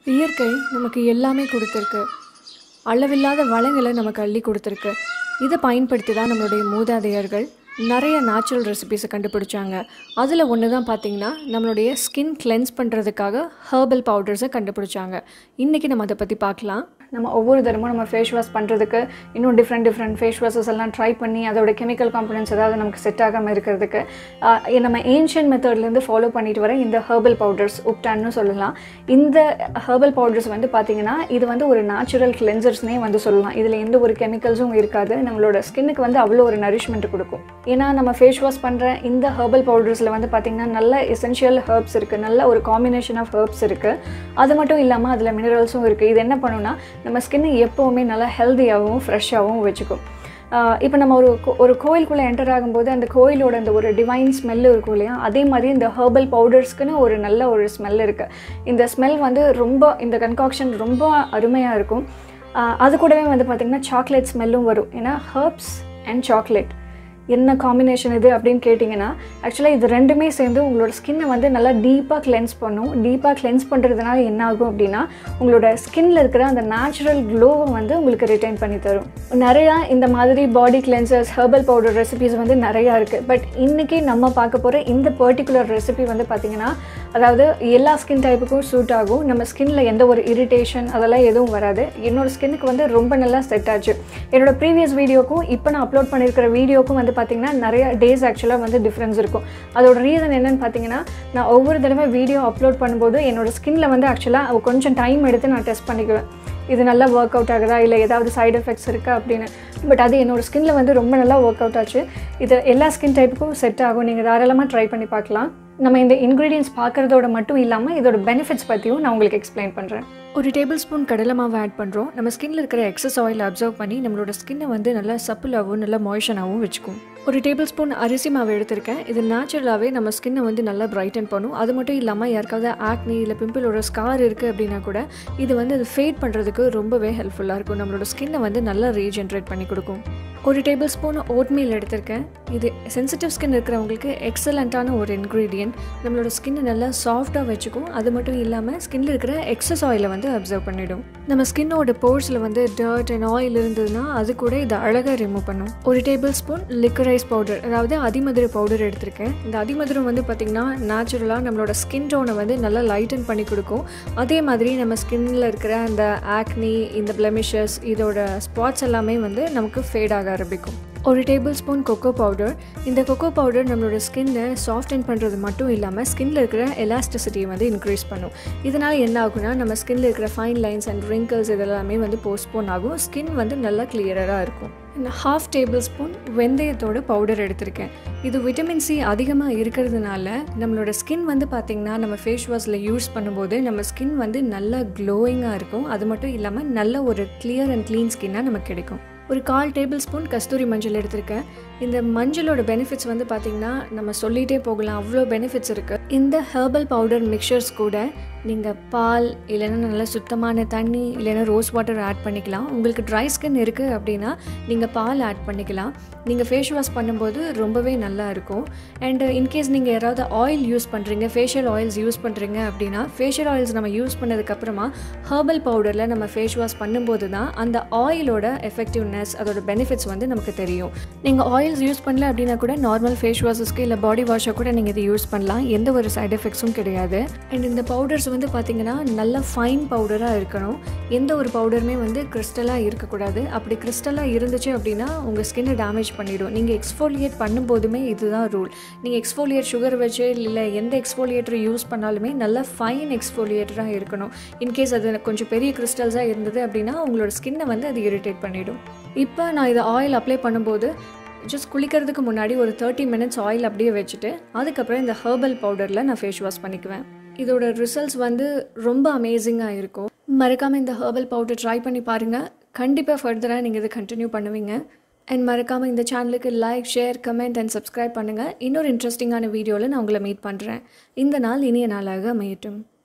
இயற்கை நமக்கு எல்லாமே கொடுத்துருக்கு அளவில்லாத வளங்களை நமக்கு அள்ளி கொடுத்துருக்கு இதை பயன்படுத்தி தான் நம்மளுடைய மூதாதையர்கள் நிறைய நேச்சுரல் ரெசிபிஸை கண்டுபிடிச்சாங்க அதில் ஒன்று தான் பார்த்தீங்கன்னா நம்மளுடைய ஸ்கின் கிளென்ஸ் பண்ணுறதுக்காக ஹெர்பல் பவுடர்ஸை கண்டுபிடிச்சாங்க இன்றைக்கி நம்ம அதை பற்றி பார்க்கலாம் நம்ம ஒவ்வொரு தரமும் நம்ம ஃபேஸ் வாஷ் பண்ணுறதுக்கு இன்னும் டிஃப்ரெண்ட் டிஃப்ரெண்ட் ஃபேஸ் வாஷஸ் எல்லாம் ட்ரை பண்ணி அதோட கெமிக்கல் காம்பனன்ட்ஸ் ஏதாவது நமக்கு செட் ஆகாமல் இருக்கிறதுக்கு ஆஹ் நம்ம ஏன்ஷியன் மெத்தட்லேருந்து ஃபாலோ பண்ணிட்டு வர இந்த ஹெர்பல் பவுடர்ஸ் உப்டான்னு சொல்லலாம் இந்த ஹெர்பல் பவுடர்ஸ் வந்து பார்த்திங்கன்னா இது வந்து ஒரு நேச்சுரல் கிளென்சர்ஸ்னே வந்து சொல்லலாம் இதில் எந்த ஒரு கெமிக்கல்ஸும் இருக்காது நம்மளோட ஸ்கின்னுக்கு வந்து அவ்வளோ ஒரு நரிஷ்மெண்ட் கொடுக்கும் ஏன்னா நம்ம ஃபேஸ் வாஷ் பண்ணுற இந்த ஹெர்பல் பவுடர்ஸில் வந்து பார்த்திங்கன்னா நல்ல எசென்ஷியல் ஹெர்ப்ஸ் இருக்குது நல்ல ஒரு காம்பினேஷன் ஆஃப் ஹெர்ப்ஸ் இருக்குது அது மட்டும் இல்லாமல் அதில் மினரல்ஸும் இருக்குது இது என்ன பண்ணுன்னா நம்ம ஸ்கின்னை எப்போவுமே நல்லா ஹெல்த்தியாகவும் ஃப்ரெஷ்ஷாகவும் வச்சுக்கும் இப்போ நம்ம ஒரு கோ- ஒரு கோயிலுக்குள்ளே என்டர் ஆகும்போது அந்த கோயிலோட அந்த ஒரு டிவைன் ஸ்மெல் இருக்கும் இல்லையா அதே மாதிரி இந்த ஹெர்பல் பவுடர்ஸ்க்குன்னு ஒரு நல்ல ஒரு ஸ்மெல் இருக்குது இந்த ஸ்மெல் வந்து ரொம்ப இந்த கன்காக்ஷன் ரொம்ப அருமையாக இருக்கும் ஆஹ் அது கூடவே வந்து பார்த்திங்கன்னா சாக்லேட் ஸ்மெல்லும் வரும் ஏன்னா ஹெர்ப்ஸ் அண்ட் சாக்லேட் என்ன காம்பினேஷன் இது அப்படின்னு கேட்டிங்கன்னா ஆக்சுவலாக இது ரெண்டுமே சேர்ந்து உங்களோட ஸ்கின்னை வந்து நல்லா டீப்பாக கிளென்ஸ் பண்ணும் டீப்பாக கிளென்ஸ் பண்ணுறதுனால என்ன ஆகும் அப்படின்னா உங்களோட ஸ்கின்ல இருக்கிற அந்த நேச்சுரல் க்ளோவை வந்து உங்களுக்கு ரிட்டைன் பண்ணி தரும் நிறையா இந்த மாதிரி body cleansers herbal powder recipes வந்து நிறையா இருக்குது பட் இன்றைக்கி நம்ம பார்க்க போகிற இந்த பர்டிகுலர் ரெசிபி வந்து பார்த்திங்கன்னா அதாவது எல்லா ஸ்கின் டைப்புக்கும் சூட் ஆகும் நம்ம ஸ்கின்ல எந்த ஒரு இரிட்டேஷன் அதெல்லாம் எதுவும் வராது என்னோட ஸ்கின்னுக்கு வந்து ரொம்ப நல்லா செட் ஆச்சு என்னோட ப்ரீவியஸ் வீடியோக்கும் இப்போ நான் அப்லோட் பண்ணியிருக்கிற வீடியோக்கும் வந்து பார்த்திங்கன்னா நிறைய டேஸ் ஆக்சுவலாக வந்து டிஃப்ரென்ஸ் இருக்கும் அதோட ரீசன் என்னன்னு பார்த்தீங்கன்னா நான் ஒவ்வொரு தடவை வீடியோ அப்லோட் பண்ணும்போது என்னோட ஸ்கின்ல வந்து ஆக்சுவலாக கொஞ்சம் டைம் எடுத்து நான் டெஸ்ட் பண்ணிக்குவேன் இது நல்லா ஒர்க் அவுட் ஆகுதா இல்லை ஏதாவது சைடு எஃபெக்ட்ஸ் இருக்கா அப்படின்னு பட் அது என்னோட ஸ்கின்ல வந்து ரொம்ப நல்லா ஒர்க் அவுட் ஆச்சு இது எல்லா ஸ்கின் டைப்புக்கும் செட் ஆகும் நீங்கள் தாராளமாக ட்ரை பண்ணி பார்க்கலாம் நம்ம இந்த இன்க்ரீடியன்ஸ் பார்க்குறதோட மட்டும் இல்லாமல் இதோட பெனிஃபிட்ஸ் பற்றியும் நான் உங்களுக்கு எக்ஸ்பிளைன் பண்ணுறேன் ஒரு டேபிள் ஸ்பூன் கடலை மாவு ஆட் பண்ணுறோம் நம்ம ஸ்கின்ல இருக்கிற எக்ஸஸ் ஆயில் அப்சர்வ் பண்ணி நம்மளோட ஸ்கின்னை வந்து நல்லா சப்புலாகவும் நல்லா மாய்ஷனாகவும் வச்சுக்கும் ஒரு டேபிள் ஸ்பூன் அரிசி மாவு எடுத்திருக்கேன் இது நேச்சுரலாகவே நம்ம ஸ்கின்னை வந்து நல்லா பிரைட்டன் பண்ணும் அது மட்டும் இல்லாமல் யாருக்காவது ஆக்னி இல்லை பிம்பிளோட ஸ்கார் இருக்குது அப்படின்னா கூட இது வந்து அது ஃபேட் பண்ணுறதுக்கு ரொம்பவே ஹெல்ப்ஃபுல்லாக இருக்கும் நம்மளோட ஸ்கின்னை வந்து நல்லா ரீஜென்ரேட் பண்ணி கொடுக்கும் ஒரு டேபிள் ஸ்பூன் ஓட்மீல் எடுத்திருக்கேன் இது சென்சிட்டிவ் ஸ்கின் இருக்கிறவங்களுக்கு எக்ஸலண்ட்டான ஒரு இன்க்ரீடியன்ட் நம்மளோட ஸ்கின்னை நல்லா சாஃப்டாக வச்சுக்கும் அது மட்டும் இல்லாமல் ஸ்கின்ல இருக்கிற எக்ஸஸ் ஆயிலை வந்து அப்சர்வ் பண்ணிடும் நம்ம ஸ்கின்னோட போர்ஸில் வந்து டர்ட் அண்ட் ஆயில் இருந்ததுன்னா அது கூட இதை அழகாக ரிமூவ் பண்ணும் ஒரு டேபிள் ஸ்பூன் லிக்கரைஸ் பவுடர் அதாவது அதிமதுரை பவுடர் எடுத்திருக்கேன் இந்த அதிமதுரம் வந்து பார்த்திங்கன்னா நேச்சுரலாக நம்மளோட ஸ்கின் டோனை வந்து நல்லா லைட்டன் பண்ணி கொடுக்கும் அதே மாதிரி நம்ம ஸ்கின்ல இருக்கிற அந்த ஆக்னி இந்த பிளெமிஷஸ் இதோட ஸ்பாட்ஸ் எல்லாமே வந்து நமக்கு ஃபேட் ஆக ஆரம்பிக்கும் ஒரு டேபிள் ஸ்பூன் கொக்கோ பவுடர் இந்த கொக்கோ பவுடர் நம்மளோட ஸ்கின்னை சாஃப்டன் பண்ணுறது மட்டும் இல்லாமல் ஸ்கின்ல இருக்கிற எலாஸ்டிசிட்டியை வந்து இன்க்ரீஸ் பண்ணும் இதனால் என்ன ஆகும்னா நம்ம ஸ்கின்ல இருக்கிற ஃபைன் லைன்ஸ் அண்ட் wrinkles இதெல்லாமே வந்து போஸ்ட்போன் ஆகும் ஸ்கின் வந்து நல்லா கிளியராக இருக்கும் ஹாஃப் டேபிள் ஸ்பூன் வெந்தயத்தோட பவுடர் எடுத்திருக்கேன் இது விட்டமின் சி அதிகமாக இருக்கிறதுனால நம்மளோட ஸ்கின் வந்து பார்த்திங்கன்னா நம்ம ஃபேஸ் வாஷில் யூஸ் பண்ணும்போது நம்ம ஸ்கின் வந்து நல்லா க்ளோயிங்காக இருக்கும் அது மட்டும் இல்லாமல் நல்ல ஒரு கிளியர் அண்ட் க்ளீன் ஸ்கின்னாக நமக்கு கிடைக்கும் ஒரு கால் டேபிள் ஸ்பூன் கஸ்தூரி மஞ்சள் எடுத்திருக்கேன் இந்த மஞ்சளோட பெனிஃபிட்ஸ் வந்து பார்த்திங்கன்னா நம்ம சொல்லிகிட்டே போகலாம் அவ்வளோ பெனிஃபிட்ஸ் இருக்குது இந்த ஹெர்பல் பவுடர் மிக்சர்ஸ் கூட நீங்கள் பால் இல்லைன்னா நல்ல சுத்தமான தண்ணி இல்லைன்னா ரோஸ் வாட்டர் ஆட் பண்ணிக்கலாம் உங்களுக்கு ட்ரை ஸ்கின் இருக்குது அப்படின்னா நீங்கள் பால் ஆட் பண்ணிக்கலாம் நீங்கள் ஃபேஸ் வாஷ் பண்ணும்போது ரொம்பவே நல்லா இருக்கும் அண்ட் இன்கேஸ் நீங்கள் யாராவது ஆயில் யூஸ் பண்ணுறீங்க ஃபேஷியல் ஆயில்ஸ் யூஸ் பண்ணுறீங்க அப்படின்னா ஃபேஷியல் ஆயில்ஸ் நம்ம யூஸ் பண்ணதுக்கப்புறமா ஹெர்பல் பவுடரில் நம்ம ஃபேஸ் வாஷ் பண்ணும்போது தான் அந்த ஆயிலோட எஃபெக்டிவ்னஸ் அதோட பெனிஃபிட்ஸ் வந்து நமக்கு தெரியும் நீங்கள் ஆயில்ஸ் யூஸ் பண்ணல அப்படின்னா கூட நார்மல் ஃபேஸ் வாஷஸ்க்கு இல்லை பாடி வாஷை கூட நீங்கள் இதை யூஸ் பண்ணலாம் எந்த ஒரு சைடு எஃபெக்ட்ஸும் கிடையாது அண்ட் இந்த பவுடர்ஸ் வந்து பார்த்தீங்கன்னா நல்ல ஃபைன் பவுடராக இருக்கணும் எந்த ஒரு பவுடருமே வந்து கிறிஸ்டலாக இருக்கக்கூடாது அப்படி கிறிஸ்டலாக இருந்துச்சு அப்படின்னா உங்கள் ஸ்கின்னை டேமேஜ் பண்ணிடும் நீங்கள் எக்ஸ்ஃபோலியேட் பண்ணும்போதுமே இதுதான் ரூல் நீங்கள் எக்ஸ்ஃபோலியேட் சுகர் வச்சு இல்லை எந்த எக்ஸ்ஃபோலியேட்டர் யூஸ் பண்ணாலுமே நல்ல ஃபைன் எக்ஸ்ஃபோலியேட்டராக இருக்கணும் இன்கேஸ் அது கொஞ்சம் பெரிய கிறிஸ்டல்ஸாக இருந்தது அப்படின்னா உங்களோட ஸ்கின்னை வந்து அது இரிட்டேட் பண்ணிடும் இப்போ நான் இதை ஆயில் அப்ளை பண்ணும்போது ஜஸ்ட் குளிக்கிறதுக்கு முன்னாடி ஒரு தேர்ட்டி மினிட்ஸ் ஆயில் அப்படியே வச்சுட்டு அதுக்கப்புறம் இந்த ஹெர்பல் பவுடரில் நான் ஃபேஸ் வாஷ் பண்ணிக்குவேன் இதோட ரிசல்ட்ஸ் வந்து ரொம்ப அமேசிங்காக இருக்கும் மறக்காமல் இந்த ஹெர்பல் பவுடர் ட்ரை பண்ணி பாருங்கள் கண்டிப்பாக ஃபர்தராக நீங்கள் இதை கண்டினியூ பண்ணுவீங்க அண்ட் மறக்காமல் இந்த சேனலுக்கு like share comment and subscribe பண்ணுங்கள் இன்னொரு இன்ட்ரெஸ்டிங்கான வீடியோவில் நான் உங்களை மீட் பண்ணுறேன் இந்த நாள் இனிய நாளாக அமையட்டும்